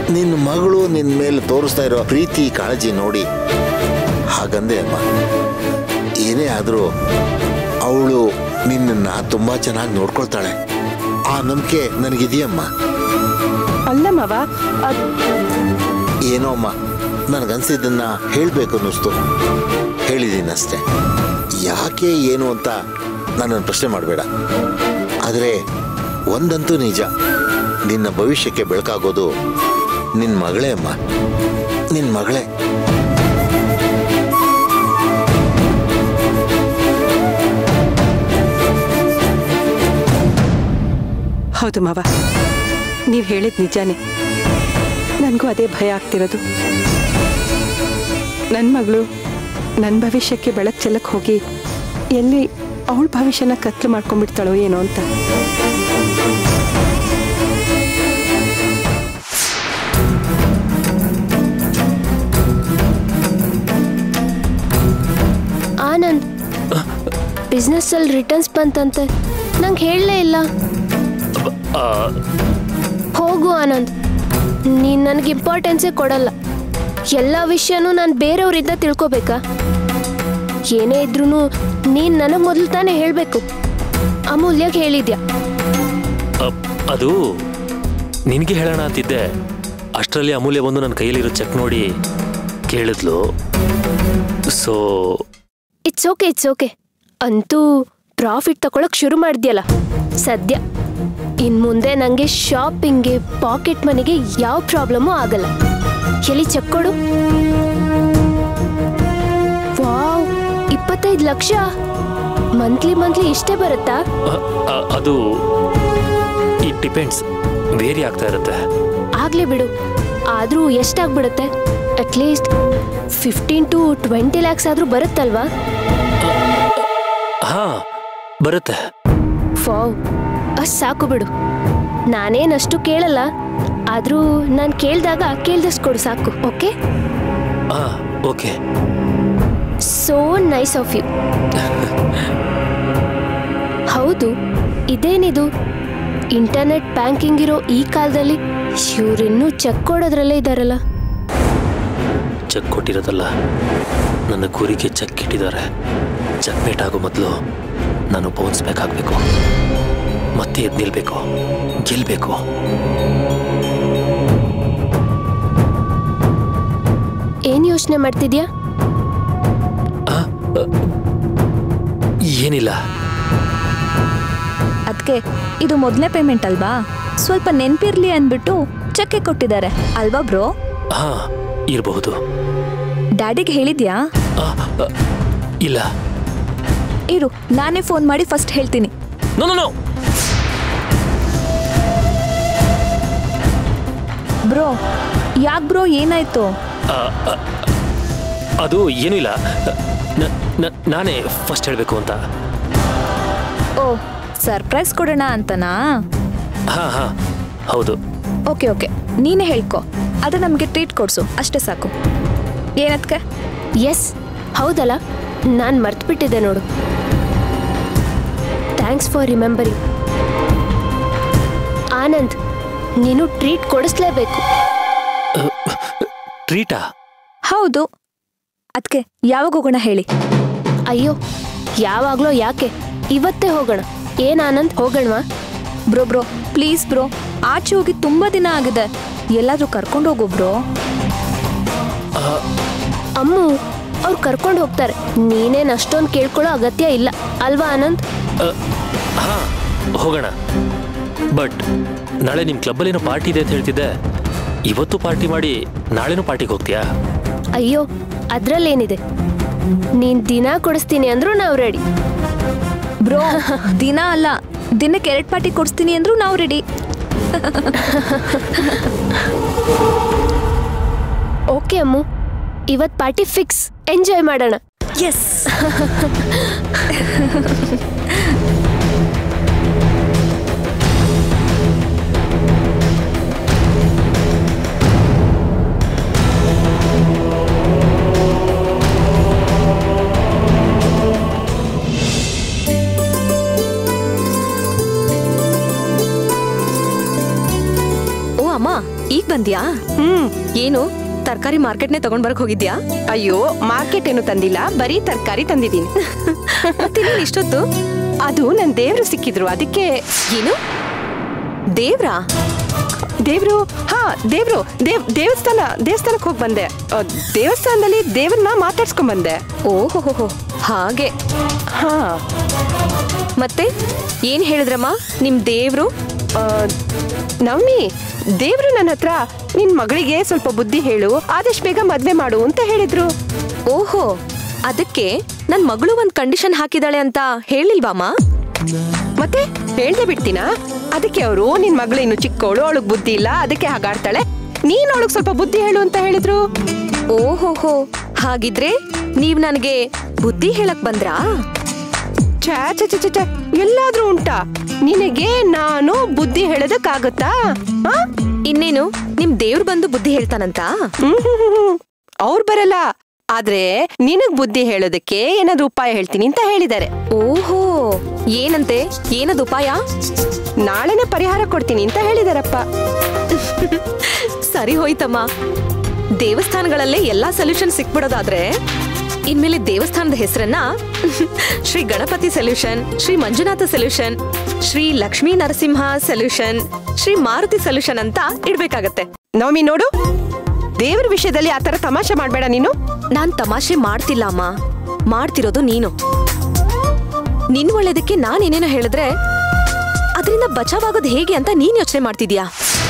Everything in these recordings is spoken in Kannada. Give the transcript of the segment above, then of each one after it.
ನಿನ್ನ ಮಗಳು ನಿನ್ನ ಮೇಲೆ ತೋರಿಸ್ತಾ ಇರೋ ಪ್ರೀತಿ ಕಾಳಜಿ ನೋಡಿ ಹಾಗಂದೆ ಅಮ್ಮ ಏನೇ ಆದರೂ ಅವಳು ನಿನ್ನನ್ನು ತುಂಬ ಚೆನ್ನಾಗಿ ನೋಡ್ಕೊಳ್ತಾಳೆ ಆ ನಂಬಿಕೆ ನನಗಿದೆಯಮ್ಮ ಅಲ್ಲ ಮಾವ ಅದ್ ಏನೋ ಅಮ್ಮ ನನಗನ್ಸಿದ್ದನ್ನ ಹೇಳಬೇಕು ಅನ್ನಿಸ್ತು ಹೇಳಿದ್ದೀನಿ ಅಷ್ಟೇ ಯಾಕೆ ಏನು ಅಂತ ನನ್ನನ್ನು ಪ್ರಶ್ನೆ ಮಾಡಬೇಡ ಆದರೆ ಒಂದಂತೂ ನಿಜ ನಿನ್ನ ಭವಿಷ್ಯಕ್ಕೆ ಬೆಳಕಾಗೋದು ನಿನ್ನ ಮಗಳೇ ಅಮ್ಮ ನಿನ್ನ ಮಗಳೇ ಹೌದು ಮಾವ ನೀವು ಹೇಳಿದ ನಿಜಾನೇ ನನಗೂ ಅದೇ ಭಯ ಆಗ್ತಿರೋದು ನನ್ನ ಮಗಳು ನನ್ನ ಭವಿಷ್ಯಕ್ಕೆ ಬೆಳಕು ಚೆಲ್ಲಕ್ಕೆ ಹೋಗಿ ಎಲ್ಲಿ ಅವಳ ಭವಿಷ್ಯನ ಕತ್ಲು ಮಾಡ್ಕೊಂಡ್ಬಿಡ್ತಾಳೋ ಏನೋ ಅಂತ ಆನಂದ್ ಬಿಸ್ನೆಸ್ ಅಲ್ಲಿ ರಿಟರ್ನ್ಸ್ ಬಂತಂತೆ ನಂಗೆ ಹೇಳಲೇ ಇಲ್ಲ ಹೋಗು ಆನಂದ್ ನೀನ್ ನನಗೆ ಇಂಪಾರ್ಟೆನ್ಸೇ ಕೊಡಲ್ಲ ಎಲ್ಲ ವಿಷಯನೂ ನಾನು ಬೇರೆಯವರಿಂದ ತಿಳ್ಕೊಬೇಕಾ ಏನೇ ಇದ್ರೂ ನೀನ್ ನನಗೆ ಮೊದಲು ತಾನೇ ಹೇಳಬೇಕು ಅಮೂಲ್ಯಗೆ ಹೇಳಿದ್ಯಾ ಅಪ್, ಅದು ನಿನಗೆ ಹೇಳೋಣ ಅಂತಿದ್ದೆ ಅಷ್ಟರಲ್ಲಿ ಅಮೂಲ್ಯ ಬಂದು ನನ್ನ ಕೈಯಲ್ಲಿರೋ ಚೆಕ್ ನೋಡಿ ಕೇಳಿದ್ಲು so it's okay it's okay ಅಂತೂ ಪ್ರಾಫಿಟ್ ತಗೊಳಕ್ ಶುರು ಮಾಡಿದ್ಯಲ್ಲ ಸದ್ಯ ಇನ್ ಮುಂದೆ ನಂಗೆ ಶಾಪಿಂಗ್ಗೆ ಪಾಕೆಟ್ ಮನಿಗೆ ಯಾವ ಪ್ರಾಬ್ಲಮ್ಮು ಆಗಲ್ಲ ಎಲ್ಲಿ ಚೆಕ್ ಕೊಡು ವಾವ್ ಇಪ್ಪತ್ತೈದು ಲಕ್ಷ ಮಂತ್ಲಿ ಮಂತ್ಲಿ ಇಷ್ಟೇ ಬರುತ್ತಾ ಅ- ಅ- ಅದು ಇಟ್ ಡಿಪೆಂಡ್ಸ್ ವೇರಿ ಆಗ್ತಾ ಇರುತ್ತೆ ಆಗ್ಲಿ ಬಿಡು ಆದ್ರೂ ಎಷ್ಟಾಗ್ಬಿಡುತ್ತೆ at least fifteen to twenty lakhs ಆದ್ರೂ ಬರುತ್ತಲ್ವಾ ಹಾ ಬರುತ್ತೆ ಫಾವ್ ಅಷ್ಟು ಸಾಕು ಬಿಡು ನಾನೇನಷ್ಟು ಕೇಳಲ್ಲ ಆದ್ರೂ ನಾನು ಕೇಳಿದಾಗ ಕೇಳ್ದಷ್ಟು ಕೊಡು ಸಾಕು ಓಕೆ ಹಾ okay so nice of you ಹೌದು ಇದೇನಿದು ಇಂಟರ್ನೆಟ್ ಬ್ಯಾಂಕಿಂಗ್ ಇರೋ ಈ ಕಾಲದಲ್ಲಿ ಇವ್ರಿನ್ನೂ ಚೆಕ್ ಕೊಡೋದ್ರಲ್ಲೇ ಇದ್ದಾರಲ್ಲ ಚೆಕ್ ಕೊಟ್ಟಿರೋದಲ್ಲ ನನ್ನ ಗುರಿಗೆ ಚೆಕ್ ಇಟ್ಟಿದ್ದಾರೆ ಚೆಕ್ ಮೇಟ್ ಆಗೋ ಮೊದಲು ನಾನು ಬೌನ್ಸ್ ಬ್ಯಾಕ್ ಆಗಬೇಕು ಮತ್ತೆ ಎದ್ದು ನಿಲ್ಬೇಕು ಗೆಲ್ಬೇಕು ಏನ್ ಯೋಚನೆ ಮಾಡ್ತಿದ್ಯಾ ಏನಿಲ್ಲ ಅದಕ್ಕೆ ಇದು ಮೊದಲನೇ ಪೇಮೆಂಟ್ ಅಲ್ವಾ ಸ್ವಲ್ಪ ನೆನ್ಪಿರ್ಲಿ ಅಂದ್ಬಿಟ್ಟು ಚೆಕ್ಕೆ ಕೊಟ್ಟಿದ್ದಾರೆ ಅಲ್ವಾ ಬ್ರೋ ಹಾ ಇರಬಹುದು ಡ್ಯಾಡಿಗೆ ಹೇಳಿದ್ಯಾ ಇಲ್ಲ ಇರು ನಾನೇ ಫೋನ್ ಮಾಡಿ ಫಸ್ಟ್ ಹೇಳ್ತೀನಿ ನೋ ನೋ ನೋ ಬ್ರೋ ಯಾಕೆ ಬ್ರೋ ಏನಾಯ್ತು ಅದು ಏನೂ ಇಲ್ಲ ನ- ನ- ನಾನೇ ಫಸ್ಟ್ ಹೇಳಬೇಕು ಅಂತ ಓ ಸರ್ಪ್ರೈಸ್ ಕೊಡೋಣ ಅಂತನಾ ಹಾ ಹಾ ಹೌದು ಓಕೆ ಓಕೆ ನೀನೇ ಹೇಳ್ಕೊ ಅದು ನಮಗೆ ಟ್ರೀಟ್ ಕೊಡ್ಸು ಅಷ್ಟೇ ಸಾಕು ಏನತ್ಕೆ ಎಸ್ ಹೌದಲ್ಲ ನಾನು ಮರ್ತ್ಬಿಟ್ಟಿದ್ದೆ ನೋಡು ಥ್ಯಾಂಕ್ಸ್ ಫಾರ್ ರಿಮೆಂಬರಿಂಗ್ ಆನಂದ್ ನೀನು ಟ್ರೀಟ್ ಕೊಡಿಸ್ಲೇಬೇಕು ಟ್ರೀಟಾ ಹೌದು ಅದಕ್ಕೆ ಯಾವಾಗ ಹೋಗೋಣ ಹೇಳಿ ಅಯ್ಯೋ ಯಾವಾಗ್ಲೋ ಯಾಕೆ ಇವತ್ತೇ ಹೋಗೋಣ ಏನ್ ಆನಂದ್ ಹೋಗೋಣವಾ ಬ್ರೋ ಬ್ರೋ ಪ್ಲೀಸ್ ಬ್ರೋ ಆಚೆ ಹೋಗಿ ತುಂಬಾ ದಿನ ಆಗಿದೆ ಎಲ್ಲಾದ್ರೂ ಕರ್ಕೊಂಡು ಹೋಗು ಬ್ರೋ ಅಮ್ಮು ಅವ್ರು ಕರ್ಕೊಂಡು ಹೋಗ್ತಾರೆ ನೀನೇನ್ ಅಷ್ಟೊಂದು ಕೇಳ್ಕೊಳ್ಳೋ ಅಗತ್ಯ ಇಲ್ಲ ಅಲ್ವಾ ಆನಂದ್ ಹಾ ಹೋಗೋಣ ಬಟ್ ನಾಳೆ ನಿಮ್ಮ ಕ್ಲಬ್ಬಲ್ಲಿ ಏನೋ ಪಾರ್ಟಿ ಇದೆ ಅಂತ ಹೇಳ್ತಿದ್ದೆ ಇವತ್ತು ಪಾರ್ಟಿ ಮಾಡಿ ನಾಳೆನೂ ಪಾರ್ಟಿಗೆ ಹೋಗ್ತೀಯಾ ಅಯ್ಯೋ ಅದ್ರಲ್ಲೇನಿದೆ ನೀನ್ ದಿನ ಕೊಡಿಸ್ತೀನಿ ಅಂದ್ರೂ ನಾವು ರೆಡಿ ಬ್ರೋ ದಿನ ಅಲ್ಲ ದಿನಕ್ಕೆ ಎರಡು ಪಾರ್ಟಿ ಕೊಡಿಸ್ತೀನಿ ಅಂದ್ರೂ ನಾವು ರೆಡಿ ಓಕೆ ಅಮ್ಮು ಇವತ್ ಪಾರ್ಟಿ ಫಿಕ್ಸ್ ಎಂಜಾಯ್ ಮಾಡೋಣ ಎಸ್ ಓ ಅಮ್ಮ ಈ ಈಗ ಬಂದ್ಯಾ ಹ್ಮ್ ಏನು ತರಕಾರಿ ಮಾರ್ಕೆಟ್ನೇ ತಗೊಂಡ್ ಬರಕ್ ಹೋಗಿದ್ಯಾ ಅಯ್ಯೋ ಮಾರ್ಕೆಟ್ ಏನು ತಂದಿಲ್ಲ ಬರೀ ತರಕಾರಿ ತಂದಿದ್ದೀನಿ ಮತ್ತಿನ್ನೇನ್ ಇಷ್ಟೊತ್ತು ಅದು ನನ್ ದೇವ್ರು ಸಿಕ್ಕಿದ್ರು ಅದಕ್ಕೆ ಏನು ದೇವ್ರಾ ದೇವ್ರು ಹಾ ದೇವ್ರು ದೇವ್ ದೇವಸ್ಥಾನ ದೇವಸ್ಥಾನಕ್ಕೆ ಹೋಗಿ ಬಂದೆ ಆ, ದೇವಸ್ಥಾನದಲ್ಲಿ ದೇವ್ರನ್ನ ಮಾತಾಡ್ಸ್ಕೊಂಡ್ ಬಂದೆ ಓಹೋ ಹಾಗೆ ಹಾ ಮತ್ತೆ ಏನ್ ಹೇಳಿದ್ರಮ್ಮ ನಿಮ್ ದೇವ್ರು ಆ, ನವಮಿ ದೇವ್ರು ನನ್ನ ಹತ್ರ ನಿನ್ ಮಗಳಿಗೆ ಸ್ವಲ್ಪ ಬುದ್ಧಿ ಹೇಳು ಆದಷ್ಟು ಬೇಗ ಮದ್ವೆ ಮಾಡು ಅಂತ ಹೇಳಿದ್ರು ಓಹೋ ಅದಕ್ಕೆ ನನ್ ಮಗಳು ಒಂದ್ ಕಂಡೀಷನ್ ಹಾಕಿದಾಳೆ ಅಂತ ಹೇಳಿಲ್ವಾಮ ಮತ್ತೆ ಹೇಳ್ದೆ ಬಿಡ್ತೀನಾ ಅದಕ್ಕೆ ಅವರು ನಿನ್ ಮಗಳು ಇನ್ನು ಚಿಕ್ಕವಳು ಅವಳಿಗೆ ಬುದ್ಧಿ ಇಲ್ಲ ಅದಕ್ಕೆ ಹಾಗಾಡ್ತಾಳೆ ನೀನ್ ಅವಳಿಗೆ ಸ್ವಲ್ಪ ಬುದ್ಧಿ ಹೇಳು ಅಂತ ಹೇಳಿದ್ರು ಓಹೋಹೋ ಹಾಗಿದ್ರೆ ನೀವ್ ನನಗೆ ಬುದ್ಧಿ ಹೇಳಕ್ ಬಂದ್ರಾ ಛೇ ಛೇ ಛೇ ಛೇ, ಛೇ ಎಲ್ಲಾದ್ರೂ ಉಂಟಾ ನಿನಗೆ ನಾನು ಬುದ್ಧಿ ಹೇಳೋದಕ್ಕಾಗುತ್ತಾ ಆ? ಇನ್ನೇನು ನಿಮ್ ದೇವ್ರು ಬಂದು ಬುದ್ಧಿ ಹೇಳ್ತಾನಂತ ಹ್ಮ್ ಹ್ಮ್ ಹ್ಮ್ ಹ್ಮ್. ಅವ್ರು ಬರಲ್ಲ ಆದ್ರೆ ನಿನಗ್ ಬುದ್ಧಿ ಹೇಳೋದಕ್ಕೆ ಏನಾದ್ರೂ ಉಪಾಯ ಹೇಳ್ತೀನಿ ಅಂತ ಹೇಳಿದ್ದಾರೆ ಓಹೋ ಏನಂತೆ ಏನದು ಉಪಾಯ ನಾಳೆನೆ ಪರಿಹಾರ ಕೊಡ್ತೀನಿ ಅಂತ ಹೇಳಿದಾರಪ್ಪ ಸರಿ ಹೋಯ್ತಮ್ಮ ದೇವಸ್ಥಾನಗಳಲ್ಲೇ ಎಲ್ಲಾ ಸೊಲ್ಯೂಷನ್ ಸಿಕ್ಬಿಡೋದಾದ್ರೆ ಇನ್ಮೇಲೆ ದೇವಸ್ಥಾನದ ಹೆಸರನ್ನ Shri Ganapati solution Shri Manjunatha solution Shri Lakshmi Narasimha solution Shri Maruti solution ಅಂತ ಇಡ್ಬೇಕಾಗತ್ತೆ ನವಮಿ ನೋಡು ದೇವ್ರ ವಿಷಯದಲ್ಲಿ ಆತರ ತಮಾಷೆ ಮಾಡ್ಬೇಡ ನೀನು ನಾನ್ ತಮಾಷೆ ಮಾಡ್ತಿಲ್ಲ ಅಮ್ಮ ಮಾಡ್ತಿರೋದು ನೀನು ನಿನ್ ಒಳ್ಳೇದಕ್ಕೆ ನಾನೇನೇನೋ ಹೇಳಿದ್ರೆ ಅದರಿಂದ ಬಚಾವಾಗೋದು ಹೇಗೆ ಅಂತ ನೀನ್ ಯೋಚನೆ ಮಾಡ್ತಿದ್ಯಾ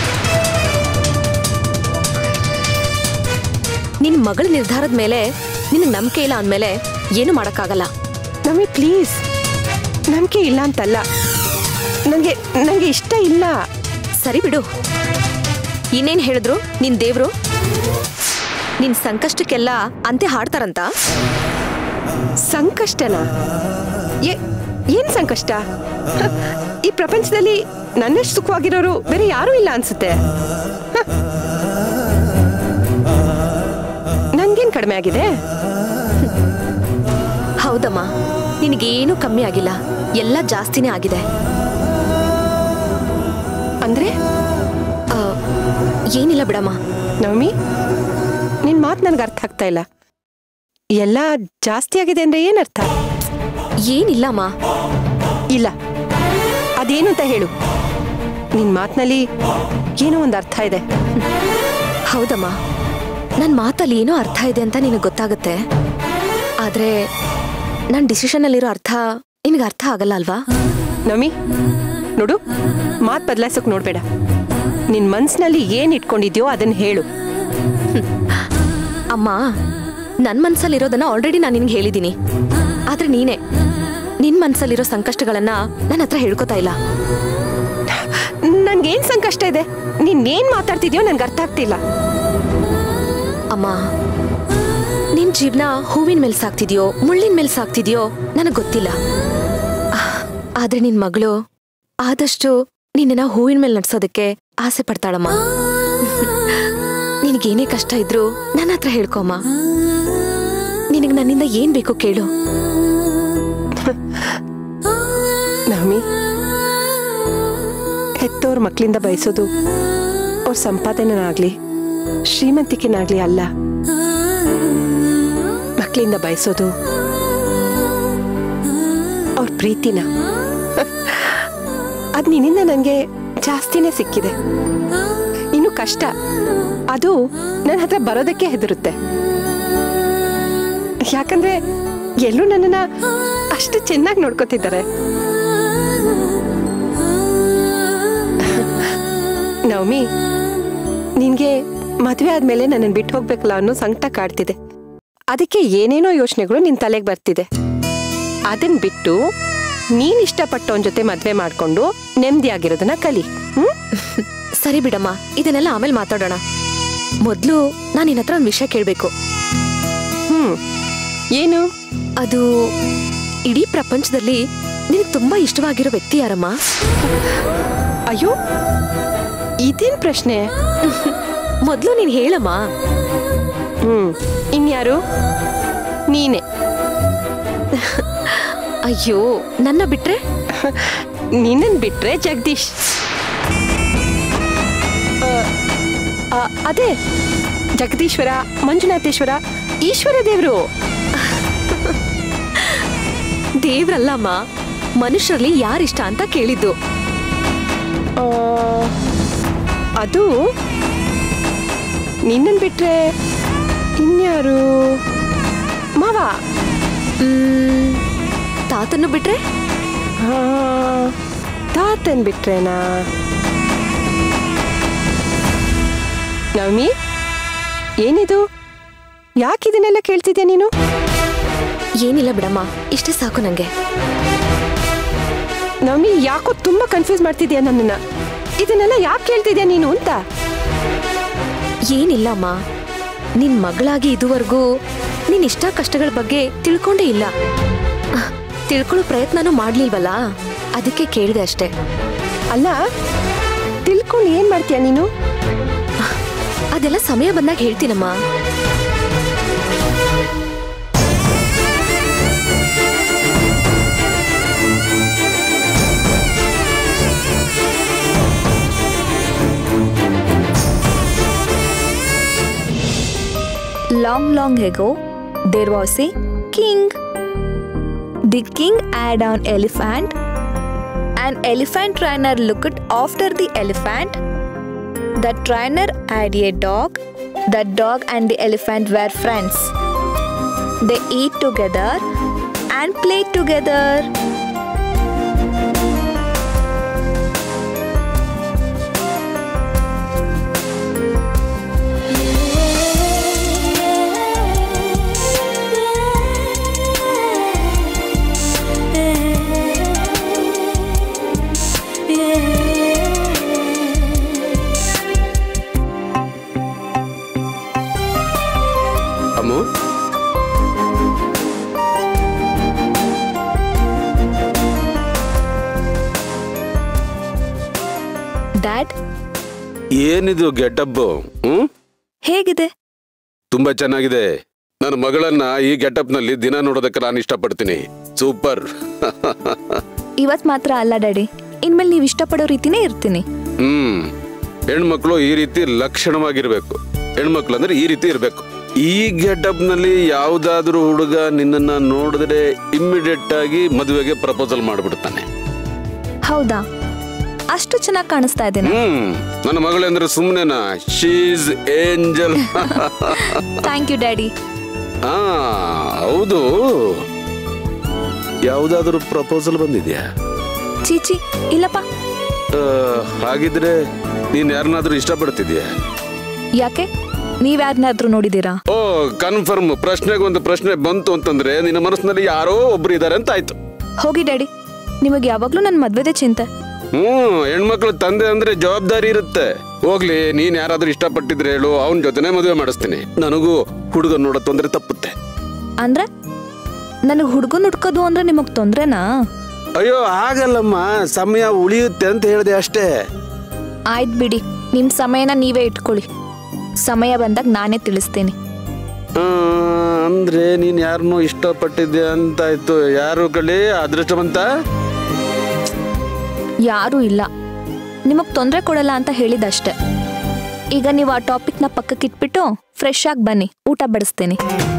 ನಿನ್ ಮಗಳ ನಿರ್ಧಾರದ ಮೇಲೆ ನಿನಗ್ ನಂಬಿಕೆ ಇಲ್ಲ ಅಂದ್ಮೇಲೆ ಏನು ಮಾಡಕ್ಕಾಗಲ್ಲ ನವಮಿ ಪ್ಲೀಸ್ ನಂಬಿಕೆ ಇಲ್ಲ ಅಂತಲ್ಲ ನಂಗೆ ನಂಗೆ ಇಷ್ಟ ಇಲ್ಲ ಸರಿ ಬಿಡು ಇನ್ನೇನ್ ಹೇಳಿದ್ರು ನಿನ್ ದೇವ್ರು ನಿನ್ ಸಂಕಷ್ಟಕ್ಕೆಲ್ಲ ಅಂತೆ ಹಾಡ್ತಾರಂತ ಸಂಕಷ್ಟನಾ ಏ- ಏನ್ ಸಂಕಷ್ಟ ಹ, ಈ ಪ್ರಪಂಚದಲ್ಲಿ ನನ್ನಷ್ಟು ಸುಖವಾಗಿರೋರು ಬೇರೆ ಯಾರೂ ಇಲ್ಲ ಅನ್ಸುತ್ತೆ ಹ. ನನ್ಗೇನ್ ಕಡಿಮೆ ಆಗಿದೆ ಹೌದಮ್ಮ ನಿನಗೇನು ಕಮ್ಮಿ ಆಗಿಲ್ಲ ಎಲ್ಲ ಜಾಸ್ತಿನೇ ಆಗಿದೆ ಅಂದ್ರೆ ಆ, ಏನಿಲ್ಲ ಬಿಡಮ್ಮ ನವಮಿ ನಿನ್ ಮಾತು ನನ್ಗೆ ಅರ್ಥ ಆಗ್ತಾ ಇಲ್ಲ ಎಲ್ಲ ಜಾಸ್ತಿ ಆಗಿದೆ ಅಂದ್ರೆ ಏನರ್ಥ ಏನಿಲ್ಲಮ್ಮ ಇಲ್ಲ ಅದೇನು ಅಂತ ಹೇಳು ನಿನ್ ಮಾತಿನಲ್ಲಿ ಏನೋ ಒಂದು ಅರ್ಥ ಇದೆ ಹೌದಮ್ಮ ನನ್ನ ಮಾತಲ್ಲಿ ಏನೋ ಅರ್ಥ ಇದೆ ಅಂತ ನಿನಗೆ ಗೊತ್ತಾಗುತ್ತೆ ಆದ್ರೆ ನನ್ನ ಡಿಸಿಷನಲ್ಲಿರೋ ಅರ್ಥ ನಿನಗೆ ಅರ್ಥ ಆಗಲ್ಲ ಅಲ್ವಾ ನಮಿ ನೋಡು ಮಾತು ಬದಲಾಯಿಸೋಕ್ ನೋಡ್ಬೇಡ ನಿನ್ ಮನ್ಸಿನಲ್ಲಿ ಏನ್ ಇಟ್ಕೊಂಡಿದ್ಯೋ ಅದನ್ನ ಹೇಳು ಅಮ್ಮ ನನ್ನ ಮನ್ಸಲ್ಲಿರೋದನ್ನ ಆಲ್ರೆಡಿ ನಾನು ನಿನ್ಗೆ ಹೇಳಿದ್ದೀನಿ ಆದ್ರೆ ನೀನೇ ನಿನ್ ಮನ್ಸಲ್ಲಿರೋ ಸಂಕಷ್ಟಗಳನ್ನ ನನ್ನ ಹತ್ರ ಹೇಳ್ಕೊತಾ ಇಲ್ಲ ನನ್ಗೇನ್ ಸಂಕಷ್ಟ ಇದೆ ನೀನ್ ಏನ್ ಮಾತಾಡ್ತಿದ್ಯೋ ನನ್ಗೆ ಅರ್ಥ ಆಗ್ತಿಲ್ಲ ಅಮ್ಮ ನಿನ್ ಜೀವನ ಹೂವಿನ ಮೇಲೆ ಸಾಕ್ತಿದ್ಯೋ ಮುಳ್ಳಿನ ಮೇಲೆ ಸಾಕ್ತಿದ್ಯೋ ನನಗ್ ಗೊತ್ತಿಲ್ಲ ಆಹ್, ಆದ್ರೆ ನಿನ್ ಮಗಳು ಆದಷ್ಟು ನಿನ್ನ ಹೂವಿನ ಮೇಲೆ ನಡ್ಸೋದಕ್ಕೆ ಆಸೆ ಪಡ್ತಾಳಮ್ಮ ನಿನಗೇನೇ ಕಷ್ಟ ಇದ್ರು ನನ್ನ ಹತ್ರ ಹೇಳ್ಕೊಮ್ಮ ನಿನಗ್ ನನ್ನಿಂದ ಏನ್ ಬೇಕು ಕೇಳು ನವಮಿ ಹೆತ್ತೋರ್ ಮಕ್ಳಿಂದ ಬಯಸೋದು ಅವ್ರ ಸಂಪಾದನೆನಾಗ್ಲಿ ಶ್ರೀಮಂತಿಕೆನಾಗ್ಲಿ ಅಲ್ಲ ಮಕ್ಳಿಂದ ಬಯಸೋದು ಅವ್ರ ಪ್ರೀತಿನ ಅದ್ ನಿನ್ನಿಂದ ನನಗೆ ಜಾಸ್ತಿನೇ ಸಿಕ್ಕಿದೆ ಇನ್ನು ಕಷ್ಟ ಅದು ನನ್ನ ಹತ್ರ ಬರೋದಕ್ಕೆ ಹೆದರುತ್ತೆ ಯಾಕಂದ್ರೆ ಎಲ್ಲರೂ ನನ್ನನ್ನ ಅಷ್ಟು ಚೆನ್ನಾಗಿ ನೋಡ್ಕೋತಿದ್ದಾರೆ ನವಮಿ ನಿನ್ಗೆ ಮದುವೆ ಆದ್ಮೇಲೆ ನನ್ನನ್ನು ಬಿಟ್ಟು ಹೋಗ್ಬೇಕಲ್ಲ ಅನ್ನೋ ಸಂಕಟ ಕಾಡ್ತಿದೆ ಅದಕ್ಕೆ ಏನೇನೋ ಯೋಚನೆಗಳು ನಿನ್ ತಲೆಗೆ ಬರ್ತಿದೆ ಅದನ್ ಬಿಟ್ಟು ನೀನ್ ಇಷ್ಟಪಟ್ಟವನ್ ಜೊತೆ ಮದ್ವೆ ಮಾಡ್ಕೊಂಡು ನೆಮ್ಮದಿಯಾಗಿರೋದನ್ನ ಕಲಿ ಹ್ಮ್ ಸರಿ ಬಿಡಮ್ಮ ಇದನ್ನೆಲ್ಲ ಆಮೇಲೆ ಮಾತಾಡೋಣ ಮೊದ್ಲು ನಾನು ನಿನ್ನ ಹತ್ರ ಒಂದು ವಿಷಯ ಕೇಳ್ಬೇಕು ಹ್ಮ್ ಏನು ಅದು ಇಡೀ ಪ್ರಪಂಚದಲ್ಲಿ ನಿನಗೆ ತುಂಬಾ ಇಷ್ಟವಾಗಿರೋ ವ್ಯಕ್ತಿ ಯಾರಮ್ಮ ಅಯ್ಯೋ ಇದೇನ್ ಪ್ರಶ್ನೆ ಮೊದ್ಲು ನೀನ್ ಹೇಳಮ್ಮ ಹ್ಮ್ ಇನ್ಯಾರು ನೀನೆ ಅಯ್ಯೋ ನನ್ನ ಬಿಟ್ರೆ ನಿನ್ನನ್ ಬಿಟ್ರೆ ಜಗದೀಶ್ ಆ, ಆ, ಅದೇ ಜಗದೀಶ್ವರ ಮಂಜುನಾಥೇಶ್ವರ ಈಶ್ವರ ದೇವರು ದೇವ್ರಲ್ಲಮ್ಮ ಮನುಷ್ಯರಲ್ಲಿ ಯಾರಿಷ್ಟ ಅಂತ ಕೇಳಿದ್ದು ಆ, ಅದು ನಿನ್ನನ್ ಬಿಟ್ರೆ ಇನ್ಯಾರು ಮಾವ ಮ್, ತಾತನ್ನು ಬಿಟ್ರೆ ಆ, ತಾತನ್ ಬಿಟ್ರೇನಾ ನವಮಿ ಏನಿದು ಯಾಕಿದನ್ನೆಲ್ಲ ಕೇಳ್ತಿದ್ಯಾ ನೀನು ಏನಿಲ್ಲ ಬಿಡಮ್ಮ ಇಷ್ಟೇ ಸಾಕು ನಂಗೆ ನವಮಿ ಯಾಕೋ ತುಂಬಾ ಕನ್ಫ್ಯೂಸ್ ಮಾಡ್ತಿದ್ಯಾ ನನ್ನನ್ನ ಇದನ್ನೆಲ್ಲ ಯಾಕೆ ಕೇಳ್ತಿದ್ಯಾ ನೀನು ಅಂತ ಏನಿಲ್ಲಮ್ಮ ನಿನ್ ಮಗಳಾಗಿ ಇದುವರೆಗೂ ನಿನ್ ಇಷ್ಟ ಕಷ್ಟಗಳ ಬಗ್ಗೆ ತಿಳ್ಕೊಂಡೇ ಇಲ್ಲ ಅಹ್, ತಿಳ್ಕೊಳ್ಳೋ ಪ್ರಯತ್ನನೂ ಮಾಡ್ಲಿಲ್ವಲ್ಲ ಅದಕ್ಕೆ ಕೇಳಿದೆ ಅಷ್ಟೇ ಅಲ್ಲ ತಿಳ್ಕೊಂಡು ಏನ್ ಮಾಡ್ತೀಯ ನೀನು ಅದೆಲ್ಲ ಸಮಯ ಬಂದಾಗ ಹೇಳ್ತೀನಮ್ಮ Long, long ago, there was a king. The king had an elephant. An elephant trainer looked after the elephant. The trainer had a dog. The dog and the elephant were friends. They eat together and play together. Ammu Dad, ಏನಿದು ಗೆಟಪ್ ಹ್ಮ್ ಹೇಗಿದೆ ತುಂಬಾ ಚೆನ್ನಾಗಿದೆ ನನ್ನ ಮಗಳನ್ನ ಈ ಗೆಟಪ್ ನಲ್ಲಿ ದಿನ ನೋಡೋದಕ್ಕೆ ನಾನು ಇಷ್ಟಪಡ್ತೀನಿ ಸೂಪರ್ ಇವತ್ ಮಾತ್ರ ಅಲ್ಲ ಡ್ಯಾಡಿ ಇನ್ಮೇಲೆ ನೀವು ಇಷ್ಟಪಡೋ ರೀತಿನೇ ಇರ್ತೀನಿ ಹ್ಮ್ ಹೆಣ್ಮಕ್ಳು ಈ ರೀತಿ ಲಕ್ಷಣವಾಗಿರ್ಬೇಕು ಹೆಣ್ಮಕ್ಳು ಅಂದ್ರೆ ಈ ರೀತಿ ಇರ್ಬೇಕು ಈ ಗೆಟಪ್ ನಲ್ಲಿ ಯಾವ್ದಾದ್ರೂ ಹುಡುಗ ನಿನ್ನನ್ನ ನೋಡಿದ್ರೆ ಇಮ್ಮಿಡಿಯೇಟ್ ಆಗಿ ಮದುವೆಗೆ ಪ್ರಪೋಸಲ್ ಮಾಡ್ಬಿಡ್ತಾನೆ ಹೌದಾ ಅಷ್ಟು ಚೆನ್ನಾಗಿ ಕಾಣಿಸ್ತಾ ಇದ್ದೀನಿ ಹ್ಮ್ ನನ್ನ ಮಗಳಂದ್ರೆ ಸುಮ್ನೆನಾ she's angel thank you daddy ಆ ಹೌದು ಯಾವ್ದಾದ್ರು ಪ್ರಪೋಸಲ್ ಬಂದಿದ್ಯಾ ಚೀಚಿ ಇಲ್ಲಪ್ಪ ಆ, ಹಾಗಿದ್ರೆ ನೀನ್ ಯಾರನ್ನಾದ್ರೂ ಇಷ್ಟಪಡ್ತಿದ್ಯಾ ಯಾಕೆ ನೀವ್ಯಾರನ್ನಾದ್ರೂ ನೋಡಿದೀರಾ ಓ ಕನ್ಫರ್ಮ್ ಪ್ರಶ್ನೆಗೆ ಒಂದು ಪ್ರಶ್ನೆ ಬಂತು ಅಂತಂದ್ರೆ ನಿನ್ನ ಮನಸ್ಸಿನಲ್ಲಿ ಯಾರೋ ಒಬ್ರು ಇದಾರೆ ಅಂತ ಆಯ್ತು ಹೋಗಿ ಡ್ಯಾಡಿ ನಿಮಗೆ ಯಾವಾಗ್ಲೂ ನನ್ನ ಮದ್ವೆದೇ ಚಿಂತೆ ಹ್ಮ್ ಹೆಣ್ಮಕ್ಳು ತಂದೆ ಅಂದ್ರೆ ಜವಾಬ್ದಾರಿ ಇರುತ್ತೆ ಹೋಗ್ಲಿ ನೀನ್ ಯಾರಾದ್ರೂ ಇಷ್ಟಪಟ್ಟಿದ್ರೆ ಹೇಳು ಅವನ ಜೊತೆನೆ ಮದುವೆ ಮಾಡಿಸ್ತೀನಿ ನನಗೂ ಹುಡುಗ ನೋಡೋ ತೊಂದ್ರೆ ತಪ್ಪುತ್ತೆ ಅಂದ್ರೆ ನನಗೆ ಹುಡುಗನ್ ಹುಡ್ಕೋದು ಅಂದ್ರೆ ನಿಮಗ್ ತೊಂದ್ರೆನಾ ಅಯ್ಯೋ ಆಗಲ್ಲಮ್ಮ ಸಮಯ ಉಳಿಯುತ್ತೆ ಅಂತ ಹೇಳಿದೆ ಅಷ್ಟೇ ಆಯ್ತು ಬಿಡಿ ನಿಮ್ ಸಮಯನ ನೀವೇ ಇಟ್ಕೊಳ್ಳಿ ಸಮಯ ಬಂದಾಗ ನಾನೇ ತಿಳಿಸ್ತೀನಿ ಆ, ಅಂದ್ರೆ ನೀನ್ ಯಾರನ್ನೋ ಇಷ್ಟಪಟ್ಟಿದ್ದೆ ಅಂತ ಆಯ್ತು ಯಾರು ಕಳಿ ಅದೃಷ್ಟವಂತ ಯಾರೂ ಇಲ್ಲ ನಿಮಗ್ ತೊಂದರೆ ಕೊಡಲ್ಲ ಅಂತ ಹೇಳಿದಷ್ಟೆ ಈಗ ನೀವು ಆ ಟಾಪಿಕ್ನ ಪಕ್ಕಕ್ಕೆ ಇಟ್ಬಿಟ್ಟು ಫ್ರೆಶ್ ಆಗಿ ಬನ್ನಿ ಊಟ ಬಡಿಸ್ತೀನಿ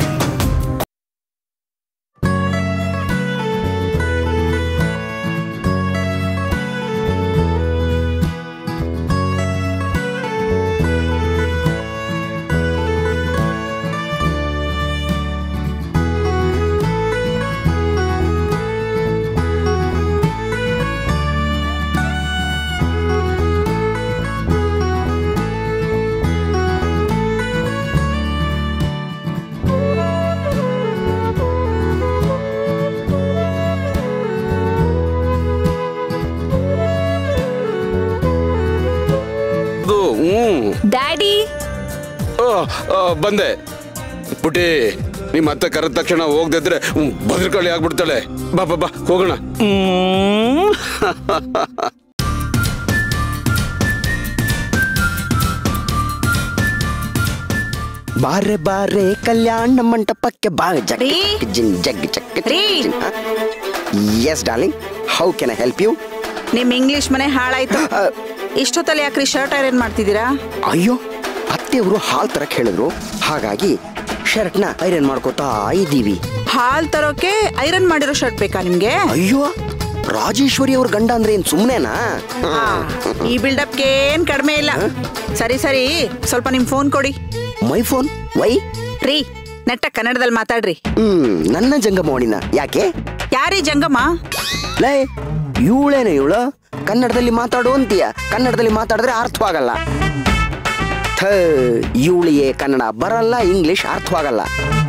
ಅದು ಹ್ಮ್ ಡ್ಯಾಡಿ ಆ, ಆ, ಬಂದೆ ಪುಟಿ ನಿಮ್ಮ ಅತ್ತೆ ಕರೆದ ತಕ್ಷಣ ಹೋಗ್ದಿದ್ರೆ ಭದ್ರಕಾಳಿ ಆಗ್ಬಿಡ್ತಾಳೆ ಬಾ ಬಾ ಬಾ ಹೋಗೋಣ ಹ್ಮ್. ಬಾರೆ ಬಾರೆ ಕಲ್ಯಾಣ ಮಂಟಪಕ್ಕೆ ಬಾ ಜಗ್ ಜಿನ್ ಜಗ್ ಜಗ್ yes darling how can I help you ನಿಮ್ ಇಂಗ್ಲಿಷ್ ಮನೆ ಹಾಳಾಯ್ತು ಇಷ್ಟೊತ್ತಲ್ಲಿ ಯಾಕ್ರಿ ಶರ್ಟ್ ಐರನ್ ಮಾಡ್ತಿದ್ದೀರಾ ಅಯ್ಯೋ ಅತ್ತೆಯವರು ಹಾಲ್ ತರಕ್ ಹೇಳಿದ್ರು ಹಾಗಾಗಿ ಶರ್ಟ್ನ ಐರನ್ ಮಾಡ್ಕೋತಾ ಇದ್ದೀವಿ ಹಾಲ್ ತರೋಕೆ ಐರನ್ ಮಾಡಿರೋ ಶರ್ಟ್ ಬೇಕಾ ನಿಮ್ಗೆ ಅಯ್ಯೋ ರಾಜೇಶ್ವರಿ ಅವ್ರ ಗಂಡ ಅಂದ್ರೆ ಏನ್ ಸುಮ್ನೆನಾ ಆ, ಈ ಬಿಲ್ಡಪ್ಗೆ ಏನ್ ಕಡಿಮೆ ಇಲ್ಲ ಸರಿ ಸರಿ ಸ್ವಲ್ಪ ನಿಮ್ ಫೋನ್ ಕೊಡಿ ಮೈ ಫೋನ್ ವೈ ರೀ ನೆಟ್ಟ ಕನ್ನಡದಲ್ಲಿ ಮಾತಾಡ್ರಿ ಹ್ಮ್ ನನ್ನ ಜಂಗಮವಾಣಿನ ಯಾಕೆ ಯಾರೀ ಜಂಗಮ್ಮ ಲೇ ಇವಳೇನು ಇವಳು ಕನ್ನಡದಲ್ಲಿ ಮಾತಾಡು ಅಂತೀಯ ಕನ್ನಡದಲ್ಲಿ ಮಾತಾಡಿದ್ರೆ ಅರ್ಥವಾಗಲ್ಲ ಥ ಇವಳಿಗೆ ಕನ್ನಡ ಬರಲ್ಲ ಇಂಗ್ಲಿಷ್ ಅರ್ಥವಾಗಲ್ಲ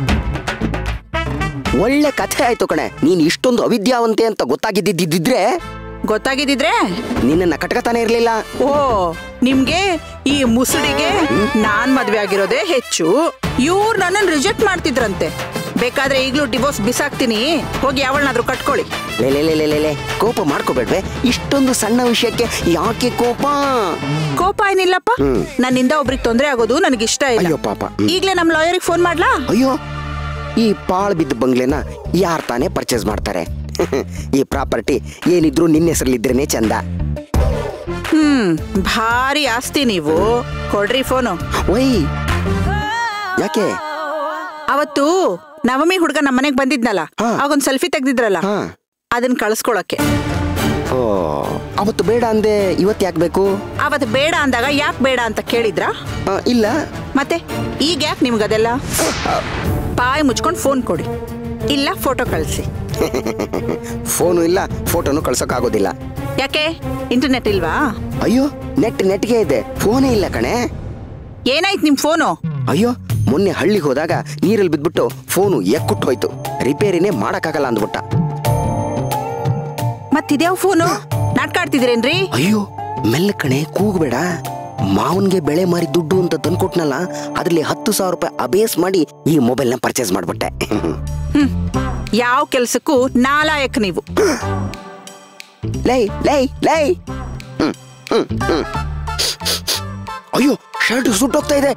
ಒಳ್ಳೆ ಕಥೆ ಆಯ್ತು ಕಣೆ ನೀನ್ ಇಷ್ಟೊಂದು ಅವಿದ್ಯಾವಂತೆ ಅಂತ ಗೊತ್ತಾಗಿದ್ದಿದ್ದಿದ್ರೆ ಗೊತ್ತಾಗಿದ್ದಿದ್ರೆ ನಿನ್ನನ್ನ ಕಟ್ಕತಾನೆ ಇರ್ಲಿಲ್ಲ ಓ ನಿಮ್ಗೆ ಈ ಮುಸುಡಿಗೆ ನಾನ್ ಮದ್ವೆ ಆಗಿರೋದೇ ಹೆಚ್ಚು ಇವ್ರು ನನ್ನನ್ನು ರಿಜೆಕ್ಟ್ ಮಾಡ್ತಿದ್ರಂತೆ ಬೇಕಾದ್ರೆ ಈಗ್ಲೂ ಡಿವೋರ್ಸ್ ಬಿಸಾಕ್ತೀನಿ ಹೋಗಿ ಯಾವಳನ್ನಾದ್ರೂ ಕಟ್ಕೊಳ್ಳಿ ಲೇ ಲೇ ಲೇ ಲೇ ಲೇ ಲೇ ಕೋಪ ಮಾಡ್ಕೋಬೇಡ್ವೆ ಇಷ್ಟೊಂದು ಸಣ್ಣ ವಿಷಯಕ್ಕೆ ಯಾಕೆ ಕೋಪ ಕೋಪ ಏನಿಲ್ಲಪ್ಪ ನನ್ನಿಂದ ಒಬ್ರಿಗೆ ತೊಂದರೆ ಆಗೋದು ನನಗೆ ಇಷ್ಟ ಅಯ್ಯೋ ಇಲ್ಲ ಪಾಪ ಈಗ್ಲೇ ನಮ್ ಲಾಯರಿಗೆ ಫೋನ್ ಮಾಡ್ಲಾ ಅಯ್ಯೋ ಈ ಪಾಳ್ ಬಿದ್ದ ಬಂಗ್ಲೆನ ಯಾರ್ ತಾನೇ ಪರ್ಚೇಸ್ ಮಾಡ್ತಾರೆ ಈ ಪ್ರಾಪರ್ಟಿ ಏನಿದ್ರು ನಿನ್ನ ಹೆಸರಲ್ಲಿದ್ರೇನೆ ಚಂದ ಹ್ಮ್ ಭಾರಿ ಆಸ್ತಿ ನೀವು ಕೊಡ್ರಿ ಫೋನು ವೈ ಯಾಕೆ ಅವತ್ತು ನವಮಿ ಹುಡ್ಗ ನಮ್ಮ ಮನೆಗ್ ಬಂದಿದ್ನಲ್ಲ ಹಾ. ಆಗೊಂದ್ ಸೆಲ್ಫಿ ತೆಗ್ದಿದ್ರಲ್ಲ ಹಾ ಅದನ್ನ ಕಳ್ಸ್ಕೊಳಕ್ಕೆ ಓ ಅವತ್ತು ಬೇಡ ಅಂದೆ ಇವತ್ತು ಯಾಕೆ ಬೇಕು ಅವತ್ ಬೇಡ ಅಂದಾಗ ಯಾಕೆ ಬೇಡ ಅಂತ ಕೇಳಿದ್ರಾ ಆ, ಇಲ್ಲ ಮತ್ತೆ ಈಗ ಯಾಕೆ ನಿಮ್ಗದೆಲ್ಲ ಬಾಯಿ ಮುಚ್ಕೊಂಡು ಫೋನ್ ಕೊಡಿ ಇಲ್ಲ ಫೋಟೋ ಕಳಿಸಿ ಫೋನು ಇಲ್ಲ ಫೋಟೋನು ಕಳ್ಸೋಕ್ಕಾಗೋದಿಲ್ಲ ಯಾಕೆ ಇಂಟರ್ನೆಟ್ ಇಲ್ವಾ ಅಯ್ಯೋ ನೆಟ್ ನೆಟ್ಗೆ ಇದೆ ಫೋನೇ ಇಲ್ಲ ಕಣೆ ಏನಾಯ್ತು ನಿಮ್ ಫೋನು ಅಯ್ಯೋ ಮೊನ್ನೆ ಹಳ್ಳಿಗೆ ಹೋದಾಗ ನೀರಲ್ಲಿ ಬಿದ್ಬಿಟ್ಟು ಫೋನು ಎಕ್ಕುಟ್ಟು ಹೋಯ್ತು ರಿಪೇರಿನೇ ಮಾಡಕ್ಕಾಗಲ್ಲ ಅಂದ್ಬಿಟ್ಟ ಮತ್ತಿದ್ಯಾವ ಫೋನು ನಾಟಕ ಆಡ್ತಿದ್ರೇನ್ರಿ ಅಯ್ಯೋ ಮೆಲ್ಲ ಕಣೆ ಕೂಗಬೇಡ ಮಾವನ್ಗೆ ಬೆಳೆ ಮಾರಿ ದುಡ್ಡು ಅಂತ ತಂದ್ಕೊಟ್ನಲ್ಲ ಅದ್ರಲ್ಲಿ ಹತ್ತು ಸಾವಿರ ರೂಪಾಯಿ ಅಬೇಸ್ ಮಾಡಿ ಈ ಮೊಬೈಲ್ನ ಪರ್ಚೇಸ್ ಮಾಡ್ಬಿಟ್ಟೆ ಹ್ಮ್ ಯಾವ ಕೆಲ್ಸಕ್ಕೂ ನಾಲಾಯಕ್ ನೀವು ಲೈ ಲೈ ಲೈ ಹ್ಮ್, ಹ್ಮ್, ಹ್ಮ್. ಅಯ್ಯೋ ಶರ್ಟ್ ಸುಟ್ಟೋಗ್ತಾ ಇದೆ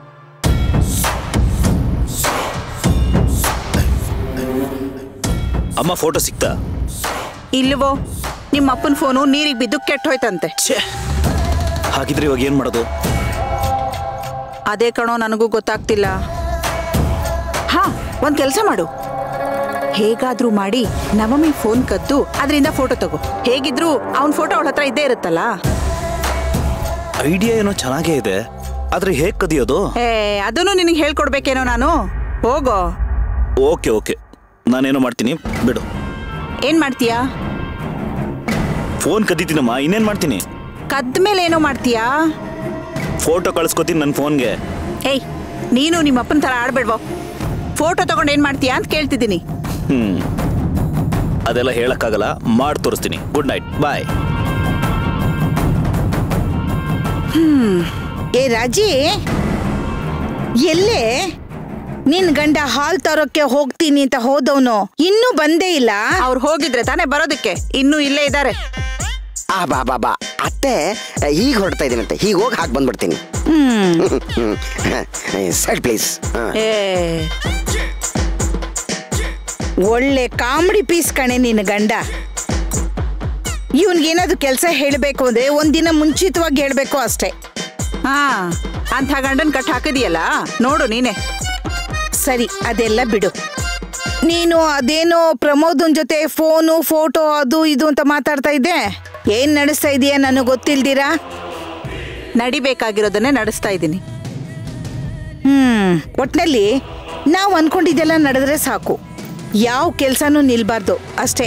ಅಮ್ಮ ಫೋಟೋ ಸಿಕ್ತಾ ಇಲ್ವೋ ನಿಮ್ಮ ಅಪ್ಪನ ಫೋನು ನೀರಿಗೆ ಬಿದ್ದು ಕೆಟ್ಟ ಹೋಯ್ತಂತೆ ಛೇ ಹಾಗಿದ್ರೆ ಇವಾಗ ಏನ್ ಮಾಡೋದು ಅದೇ ಕಣೋ ನನಗೂ ಗೊತ್ತಾಗ್ತಿಲ್ಲ ಹಾ ಒಂದ್ ಕೆಲಸ ಮಾಡು ಹೇಗಾದ್ರೂ ಮಾಡಿ ನವಮಿ ಫೋನ್ ಕದ್ದು ಅದರಿಂದ ಫೋಟೋ ತಗೋ ಹೇಗಿದ್ರು ಅವನ್ ಫೋಟೋ ಅವಳ ಹತ್ರ ಇದ್ದೇ ಇರುತ್ತಲ್ಲ ಐಡಿಯಾ ಏನೋ ಚೆನ್ನಾಗೇ ಇದೆ ಆದ್ರೆ ಹೇಗ್ ಕದಿಯೋದು ಏ ಅದನ್ನು ನಿನಗೆ ಹೇಳ್ಕೊಡ್ಬೇಕೇನೋ ನಾನು ಹೋಗೋ ಓಕೆ ಓಕೆ ನಾನೇನೋ ಮಾಡ್ತೀನಿ ಬಿಡು ಏನ್ ಮಾಡ್ತೀಯಾ ಫೋನ್ ಕದೀತೀನಮ್ಮ ಇನ್ನೇನ್ ಮಾಡ್ತೀನಿ ಕದ್ದ ಮೇಲೆ ಏನೋ ಮಾಡ್ತೀಯಾ ಫೋಟೋ ಕಳ್ಸ್ಕೊತೀನಿ ನನ್ನ ಫೋನ್ಗೆ ಏಯ್ ನೀನು ನಿಮ್ಮ ಅಪ್ಪನ ತರ ಆಡ್ಬೇಡ್ವೋ ಫೋಟೋ ತಗೊಂಡು ಏನ್ ಮಾಡ್ತೀಯಾ ಅಂತ ಕೇಳ್ತಿದ್ದೀನಿ ಹ್ಮ್ ಅದೆಲ್ಲ ಹೇಳಕ್ಕಾಗಲ್ಲ ಮಾಡಿ ತೋರಿಸ್ತೀನಿ ಗುಡ್ ನೈಟ್ ಬಾಯ್ ಏ ರಾಜಿ ಎಲ್ಲೇ ನಿನ್ ಗಂಡ ಹಾಲ್ ತರೋಕೆ ಹೋಗ್ತೀನಿ ಅಂತ ಹೋದವನು ಇನ್ನೂ ಬಂದೇ ಇಲ್ಲ ಅವ್ರು ಹೋಗಿದ್ರೆ ತಾನೇ ಬರೋದಕ್ಕೆ ಇನ್ನೂ ಇಲ್ಲೇ ಇದ್ದಾರೆ ಆ ಬಾ ಬಾ ಬಾ ಅತ್ತೆ ಈಗ ಹೊರಡ್ತಾ ಇದೀನಂತೆ ಹೀಗೆ ಹೋಗಿ ಹಾಕಿ ಬಂದ್ಬಿಡ್ತೀನಿ ಸೈಡ್ ಪ್ಲೀಸ್ ಏ ಒಳ್ಳೆ ಕಾಮಿಡಿ ಪೀಸ್ ಕಣೆ ನಿನ್ನ ಗಂಡ ಇವನ್ಗೇನಾದ್ರು ಕೆಲಸ ಹೇಳಬೇಕು ಅಂದ್ರೆ ಒಂದಿನ ಮುಂಚಿತವಾಗಿ ಹೇಳ್ಬೇಕು ಅಷ್ಟೇ ಹಾ ಅಂತ ಗಂಡನ್ ಕಟ್ ಹಾಕಿದೀಯಲ್ಲ ನೋಡು ನೀನೆ ಸರಿ ಅದೆಲ್ಲ ಬಿಡು ನೀನು ಅದೇನೋ ಪ್ರಮೋದನ್ ಜೊತೆ ಫೋನು ಫೋಟೋ ಅದು ಇದು ಅಂತ ಮಾತಾಡ್ತಾ ಇದ್ದೆ ಏನ್ ನಡೆಸ್ತಾ ಇದೀಯ ನನಗೆ ಗೊತ್ತಿಲ್ದಿರಾ ನಡಿಬೇಕಾಗಿರೋದನ್ನೇ ನಡೆಸ್ತಾ ಇದ್ದೀನಿ ಹ್ಮ್ ಒಟ್ನಲ್ಲಿ ನಾವು ಅನ್ಕೊಂಡಿದ್ದೆಲ್ಲ ನಡೆದ್ರೆ ಸಾಕು ಯಾವ ಕೆಲ್ಸನೂ ನಿಲ್ಬಾರ್ದು ಅಷ್ಟೇ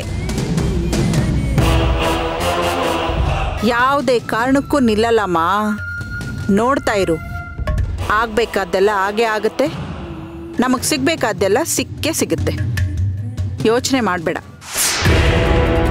ಯಾವುದೇ ಕಾರಣಕ್ಕೂ ನಿಲ್ಲಲ್ಲಮ್ಮ ನೋಡ್ತಾ ಇರು ಆಗ್ಬೇಕಾದ್ದೆಲ್ಲ ಹಾಗೆ ಆಗುತ್ತೆ ನಮಗ್ ಸಿಗ್ಬೇಕಾದ್ದೆಲ್ಲ ಸಿಕ್ಕೇ ಸಿಗುತ್ತೆ ಯೋಚನೆ ಮಾಡಬೇಡ